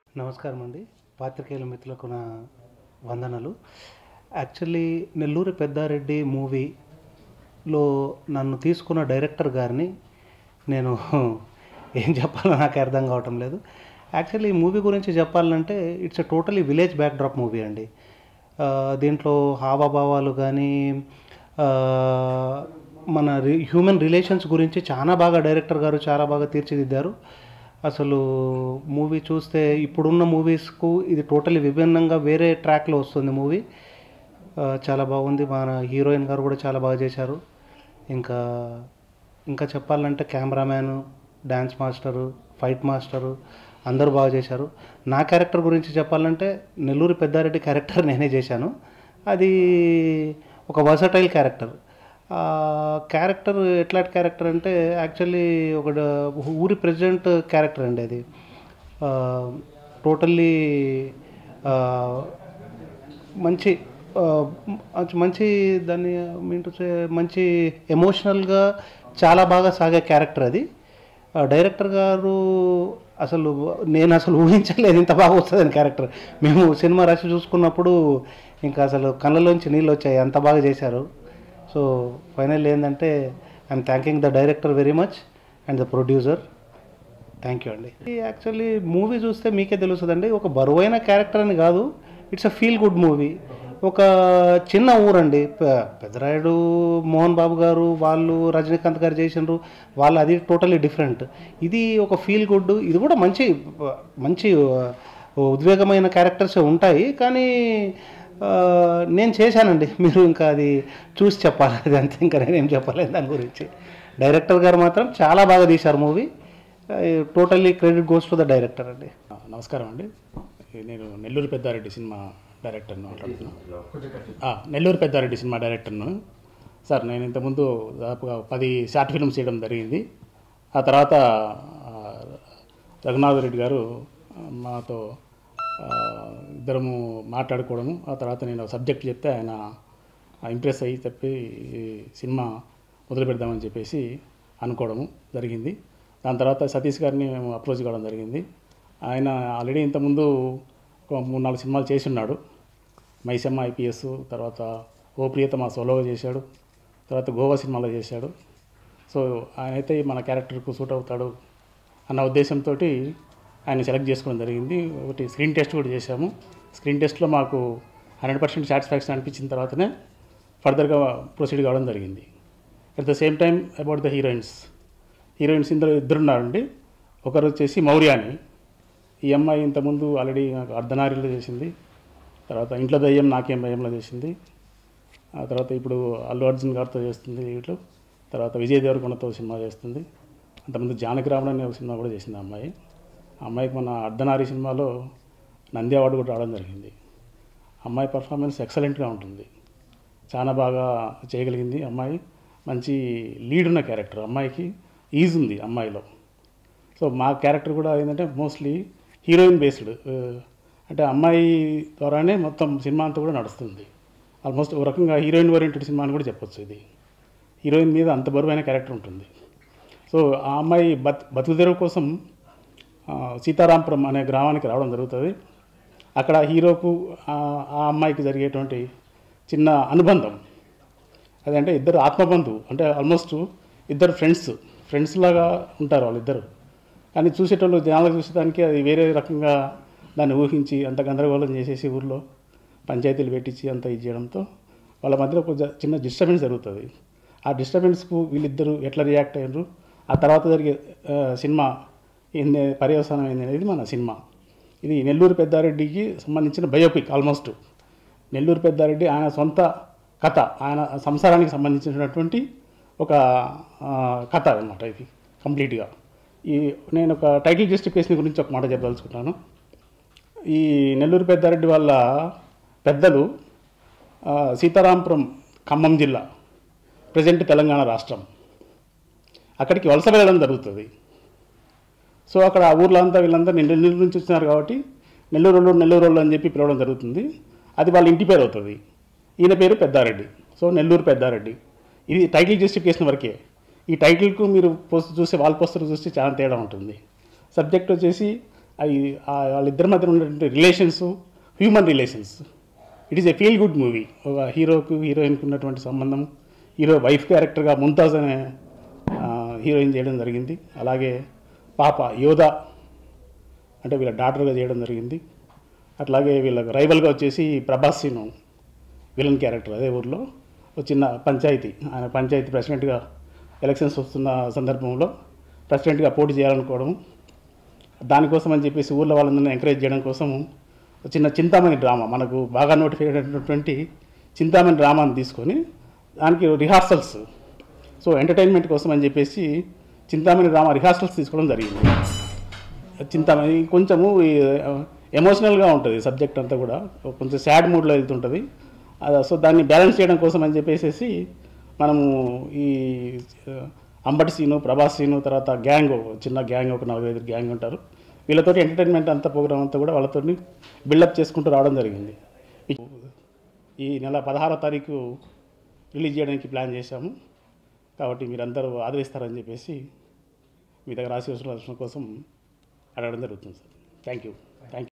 నమస్కారం అండి పాత్రికేయుల మిత్రులకు నా వందనలు యాక్చువల్లీ నెల్లూరి పెద్దారెడ్డి మూవీలో నన్ను తీసుకున్న డైరెక్టర్ గారిని నేను ఏం చెప్పాలో నాకు అర్థం కావటం లేదు యాక్చువల్లీ ఈ మూవీ గురించి చెప్పాలంటే it's a totally village backdrop movie అండి ఆ, దీంట్లో హావభావాలు కానీ ఆ, మన రి- హ్యూమన్ రిలేషన్స్ గురించి చాలా బాగా డైరెక్టర్ గారు చాలా బాగా తీర్చిదిద్దారు అసలు మూవీ చూస్తే ఇప్పుడున్న మూవీస్కు ఇది టోటలీ విభిన్నంగా వేరే ట్రాక్లో వస్తుంది మూవీ ఆ, చాలా బాగుంది మన హీరోయిన్ గారు కూడా చాలా బాగా చేశారు ఇంకా ఇంకా చెప్పాలంటే cameraman dance master fight master అందరూ బాగా చేశారు నా క్యారెక్టర్ గురించి చెప్పాలంటే నెల్లూరి పెద్దారెడ్డి క్యారెక్టర్ నేనే చేశాను అది ఒక వర్సటైల్ క్యారెక్టర్ ఆ క్యారెక్టర్ ఎట్లాంటి క్యారెక్టర్ అంటే యాక్చువల్లీ ఒక డ- ఊరి ప్రెసిడెంట్ క్యారెక్టర్ అండి అది టోటల్లీ మంచి ఆ, మంచి- మంచి దాన్ని మీంటూ మంచి ఎమోషనల్గా చాలా బాగా సాగే క్యారెక్టర్ అది ఆ, డైరెక్టర్ గారు అసలు నేను అసలు ఊహించలేదు ఇంత బాగా వస్తుందని క్యారెక్టర్ మేము సినిమా రాసి చూసుకున్నప్పుడు ఇంకా అసలు కళ్ళలోంచి నీళ్ళు వచ్చాయి అంత బాగా చేశారు సో ఫైనల్ ఏంటంటే I'm thanking the director very much and the producer thank you అండి యాక్చువల్లీ మూవీ చూస్తే మీకే తెలుస్తుందండి ఒక బరువైన క్యారెక్టర్ అని కాదు it's a feel good movie ఒక చిన్న ఊరండి పె- పెద్దరాయుడు మోహన్ బాబు గారు వాళ్ళు రజనీకాంత్ గారు చేసినారు వాళ్ళు అది టోటలీ డిఫరెంట్ ఇది ఒక ఫీల్ గుడ్ ఇది కూడా మంచి మంచి ఉద్వేగమైన క్యారెక్టర్స్ ఉంటాయి కానీ ఆ, నేను చేశానండి మీరు ఇంకా అది చూసి చెప్పాలి అది అంతే ఇంకా నేనేం చెప్పలేదు దాని గురించి డైరెక్టర్ గారు మాత్రం చాలా బాగా తీశారు movie totally credit goes to the director అండి ఆ, నమస్కారం అండి నేను నెల్లూరు పెద్దారెడ్డి సినిమా డైరెక్టర్ను మాట్లాడుతున్నాను ఆ, నెల్లూరు పెద్దారెడ్డి సినిమా డైరెక్టర్ను సార్ నేను ఇంతకుముందు దాదాపుగా పది షార్ట్ ఫిల్మ్స్ చేయడం జరిగింది ఆ తర్వాత ఆ, రఘునాథ్ రెడ్డి గారు ఆ, మాతో ఆ, ఇద్దరము మాట్లాడుకోవడము ఆ తర్వాత నేను సబ్జెక్ట్ చెప్తే ఆయన ఇంప్రెస్ అయ్యి చెప్పి ఈ సినిమా మొదలు పెడదామని చెప్పేసి అనుకోవడము జరిగింది దాని తర్వాత సతీష్ గారిని మేము అప్రోచ్ కావడం జరిగింది ఆయన ఆల్రెడీ ఇంతకుముందు ఒక మూడు నాలుగు సినిమాలు చేసి ఉన్నాడు మైసమ్మ ఐపీఎస్ తర్వాత ఓ ప్రియతమ సోలోగా చేశాడు తర్వాత గోవా సినిమాలో చేశాడు సో ఆయన అయితే మన క్యారెక్టర్కు సూట్ అవుతాడు అన్న ఉద్దేశంతో ఆయన సెలెక్ట్ చేసుకోవడం జరిగింది ఒకటి స్క్రీన్ టెస్ట్ కూడా చేశాము స్క్రీన్ టెస్ట్లో మాకు హండ్రెడ్ పర్సెంట్ సాటిస్ఫాక్షన్ అనిపించిన తర్వాతనే ఫర్దర్గా ప్రొసీడ్ కావడం జరిగింది at the same time about the heroines heroines ఇందులో ఇద్దరున్నారండి ఒకరు వచ్చేసి మౌర్య అని ఈ అమ్మాయి ఇంతకుముందు ఆల్రెడీ నాకు అర్ధనారీలో చేసింది తర్వాత ఇంట్లో దయ్యం నాకేం భయంలో చేసింది ఆ తర్వాత ఇప్పుడు అల్లు అర్జున్ గారితో చేస్తుంది వీటిలో తర్వాత విజయ్ దేవరకొండతో సినిమా చేస్తుంది అంతకుముందు జానకి రావణ అనే ఒక సినిమా కూడా చేసింది ఆ అమ్మాయి ఆ అమ్మాయికి మన అర్ధనారి సినిమాలో నంది అవార్డు కూడా రావడం జరిగింది అమ్మాయి పర్ఫార్మెన్స్ ఎక్సలెంట్గా ఉంటుంది చాలా బాగా చేయగలిగింది అమ్మాయి మంచి లీడ్ ఉన్న క్యారెక్టర్ అమ్మాయికి ఈజ్ ఉంది అమ్మాయిలో సో మా క్యారెక్టర్ కూడా ఏంటంటే మోస్ట్లీ హీరోయిన్ బేస్డ్ అంటే అమ్మాయి ద్వారానే మొత్తం సినిమా అంతా కూడా నడుస్తుంది ఆల్మోస్ట్ ఒక రకంగా హీరోయిన్ ఓరియంటెడ్ సినిమా అని కూడా చెప్పొచ్చు ఇది హీరోయిన్ మీద అంత బరువైన క్యారెక్టర్ ఉంటుంది సో ఆ అమ్మాయి బత్ బతుకుదెరువు కోసం ఆ, సీతారాంపురం అనే గ్రామానికి రావడం జరుగుతుంది అక్కడ హీరోకు ఆ ఆ అమ్మాయికి జరిగేటువంటి చిన్న అనుబంధం అదంటే ఇద్దరు ఆత్మబంధువు అంటే ఆల్మోస్ట్ ఇద్దరు ఫ్రెండ్స్ ఫ్రెండ్స్ లాగా ఉంటారు వాళ్ళిద్దరు కానీ చూసేటోళ్ళు జనాలకు చూసేదానికి అది వేరే రకంగా దాన్ని ఊహించి అంత గందరగోళం చేసేసి ఊర్లో పంచాయతీలు పెట్టించి అంత ఇది చేయడంతో వాళ్ళ మధ్యలో కొంచెం చిన్న డిస్టర్బెన్స్ జరుగుతుంది ఆ డిస్టర్బెన్స్కు వీళ్ళిద్దరూ ఎట్లా రియాక్ట్ అయ్యారు ఆ తర్వాత జరిగే ఆ, సినిమా ఏంది పర్యవసానం ఏంది అనేది మన సినిమా ఇది నెల్లూరు పెద్దారెడ్డికి సంబంధించిన బయోపిక్ ఆల్మోస్ట్ నెల్లూరు పెద్దారెడ్డి ఆయన సొంత కథ ఆయన సంసారానికి సంబంధించినటువంటి ఒక ఆ, కథ అన్నమాట ఇది కంప్లీట్గా ఈ నేను ఒక టైటిల్ జస్టిఫికేషన్ గురించి ఒక మాట చెప్పదలుచుకుంటాను ఈ నెల్లూరు పెద్దారెడ్డి వాళ్ళ పెద్దలు ఆ, సీతారాంపురం ఖమ్మం జిల్లా ప్రజెంట్ తెలంగాణ రాష్ట్రం అక్కడికి వలస వెళ్ళడం జరుగుతుంది సో అక్కడ ఆ ఊర్లో అంతా వీళ్ళంతా నెల్లూరు నుంచి వచ్చినారు కాబట్టి నెల్లూరు వాళ్ళు నెల్లూరు వాళ్ళు అని చెప్పి పిలవడం జరుగుతుంది అది వాళ్ళ ఇంటి పేరు అవుతుంది ఈయన పేరు పెద్దారెడ్డి సో నెల్లూరు పెద్దారెడ్డి ఇది టైటిల్ జస్టిఫికేషన్ వరకే ఈ టైటిల్కు మీరు పోస్ట్ చూసే వాల్ పోస్టర్ చూస్తే చాలా తేడా ఉంటుంది సబ్జెక్ట్ వచ్చేసి అవి ఆ వాళ్ళిద్దరి మధ్య ఉన్నటువంటి relations human relations it is a feel good movie ఒక హీరోకు హీరోయిన్కి ఉన్నటువంటి సంబంధం హీరో వైఫ్ క్యారెక్టర్గా ముంతాజ్ అనే ఆ, హీరోయిన్ చేయడం జరిగింది అలాగే పాప యోధ అంటే వీళ్ళ డాక్టర్గా చేయడం జరిగింది అట్లాగే వీళ్ళకి రైవల్గా వచ్చేసి ప్రభాస్ సీను విలన్ క్యారెక్టర్ అదే ఊర్లో ఒక చిన్న పంచాయతీ ఆయన పంచాయతీ ప్రెసిడెంట్గా ఎలక్షన్స్ వస్తున్న సందర్భంలో ప్రెసిడెంట్గా పోటీ చేయాలనుకోవడం దానికోసం అని చెప్పేసి ఊళ్ళో వాళ్ళందరినీ ఎంకరేజ్ చేయడం కోసం ఒక చిన్న చింతామణి డ్రామా మనకు బాగా నోటిఫై అయినటువంటి చింతామణి డ్రామాని తీసుకొని దానికి రిహార్సల్స్ సో ఎంటర్టైన్మెంట్ కోసం అని చెప్పేసి చింతామణి డ్రామా రిహార్సల్స్ తీసుకోవడం జరిగింది చింతామణి కొంచెము ఎమోషనల్గా ఉంటుంది సబ్జెక్ట్ అంతా కూడా కొంచెం సాడ్ మూడ్లో వెళ్తుంటుంది అద- సో దాన్ని బ్యాలెన్స్ చేయడం కోసం అని చెప్పేసి మనము ఈ ఆ, అంబటి సీను ప్రభాస్ సీను తర్వాత గ్యాంగ్ చిన్న గ్యాంగ్ ఒక నలభై ఐదు గ్యాంగ్ ఉంటారు వీళ్ళతోటి ఎంటర్టైన్మెంట్ అంతా ప్రోగ్రామ్ అంతా కూడా వాళ్ళతో బిల్డప్ చేసుకుంటూ రావడం జరిగింది ఈ- ఈ నెల పదహారో తారీఖు రిలీజ్ చేయడానికి ప్లాన్ చేశాము కాబట్టి మీరందరూ ఆదరిస్తారని చెప్పేసి మీ దగ్గర ఆశీర్వచనం కోసం అడగడం జరుగుతుంది sir thank you thank you